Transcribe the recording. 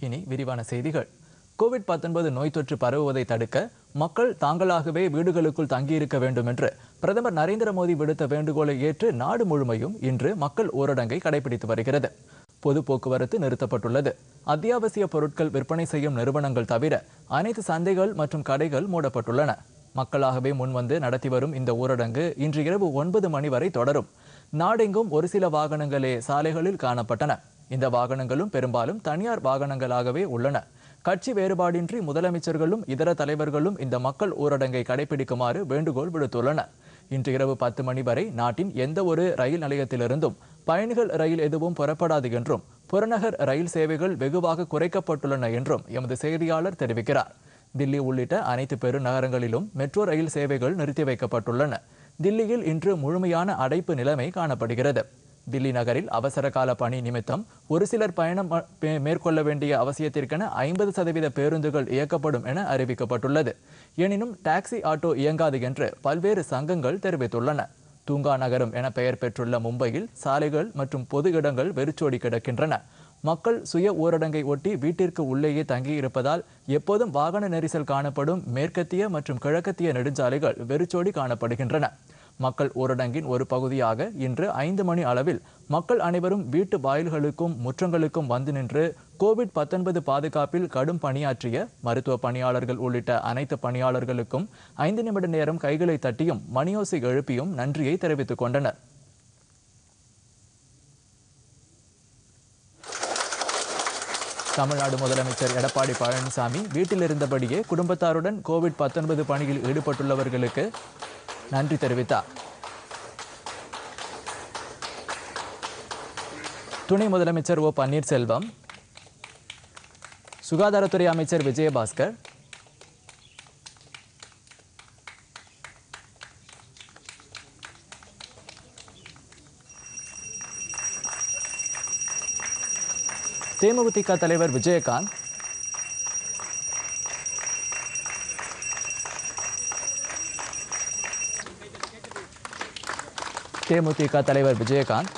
இனி விரிவான செய்திகள் கோவிட் 19 நோய் தொற்று பரவுவதை தடுக்க மக்கள் தாங்களாகவே வீடுகளுக்குள் தங்கியிருக்க வேண்டும் என்று பிரதமர் நரேந்திர மோடி விடுத்த வேண்டுகோளை ஏற்று நாடு முழுமையும் இன்று மக்கள் ஊரடங்கை கடைபிடித்து வருகிறது பொது போக்குவரத்து நிறுத்தப்பட்டுள்ளது அத்தியாவசிய பொருட்கள் விற்பனை செய்யும் நிறுவனங்கள் தவிர அனைத்து சந்தைகள் மற்றும் கடைகள் மூடப்பட்டுள்ளன மக்களாகவே முன்வந்து நடத்தி வரும் இந்த ஊரடங்கு இன்று இரவு ஒன்பது மணி வரை தொடரும் நாடெங்கும் ஒரு சில வாகனங்களே சாலைகளில் காணப்பட்டன இந்த வாகனங்களும் பெரும்பாலும் தனியார் வாகனங்களாகவே உள்ளன கட்சி வேறுபாடின்றி முதலமைச்சர்களும் இதர தலைவர்களும் இந்த மக்கள் ஊரடங்கை கடைபிடிக்குமாறு வேண்டுகோள் விடுத்துள்ளனர் இன்று இரவு பத்து மணி வரை நாட்டின் எந்த ஒரு ரயில் நிலையத்திலிருந்தும் பயணிகள் ரயில் எதுவும் புறப்படாது என்றும் புறநகர் ரயில் சேவைகள் வெகுவாக குறைக்கப்பட்டுள்ளன என்றும் எமது செய்தியாளர் தெரிவிக்கிறார் தில்லி உள்ளிட்ட அனைத்து பெருநகரங்களிலும் மெட்ரோ ரயில் சேவைகள் நிறுத்தி வைக்கப்பட்டுள்ளன தில்லியில் இன்று முழுமையான அடைப்பு நிலைமை காணப்படுகிறது தில்லி நகரில் அவசர கால பணி நிமித்தம் ஒரு சிலர் பயணம் ம- மே- மேற்கொள்ள வேண்டிய அவசியத்திற்கென ஐம்பது சதவீத பேருந்துகள் இயக்கப்படும் என அறிவிக்கப்பட்டுள்ளது எனினும் டாக்ஸி ஆட்டோ இயங்காது என்று பல்வேறு சங்கங்கள் தெரிவித்துள்ளன தூங்கா நகரம் என பெயர் பெற்றுள்ள மும்பையில் சாலைகள் மற்றும் பொது இடங்கள் வெறிச்சோடி கிடக்கின்றன மக்கள் சுய ஊரடங்கை ஒட்டி வீட்டிற்கு உள்ளேயே தங்கியிருப்பதால் எப்போதும் வாகன நெரிசல் காணப்படும் மேற்கத்திய மற்றும் கிழக்கத்திய நெடுஞ்சாலைகள் வெறிச்சோடி காணப்படுகின்றன மக்கள் ஊரடங்கின் ஒரு பகுதியாக இன்று ஐந்து மணி அளவில் மக்கள் அனைவரும் வீட்டு வாயில்களுக்கும் முற்றங்களுக்கும் வந்து நின்று கோவிட் 19 பாதுகாப்பில் கடும் பணியாற்றிய மருத்துவ பணியாளர்கள் உள்ளிட்ட அனைத்து பணியாளர்களுக்கும் ஐந்து நிமிட நேரம் கைகளை தட்டியும் மணியோசை எழுப்பியும் நன்றியை தெரிவித்துக் கொண்டனர் தமிழ்நாடு முதலமைச்சர் எடப்பாடி பழனிசாமி வீட்டில் இருந்தபடியே குடும்பத்தாருடன் கோவிட் 19 பணியில் ஈடுபட்டுள்ளவர்களுக்கு நன்றி தெரிவித்தார் துணை முதலமைச்சர் ஓ பன்னீர்செல்வம் சுகாதாரத்துறை அமைச்சர் விஜயபாஸ்கர் தேமுதிக தலைவர் விஜயகாந்த் தேமுதிக தலைவர் விஜயகாந்த்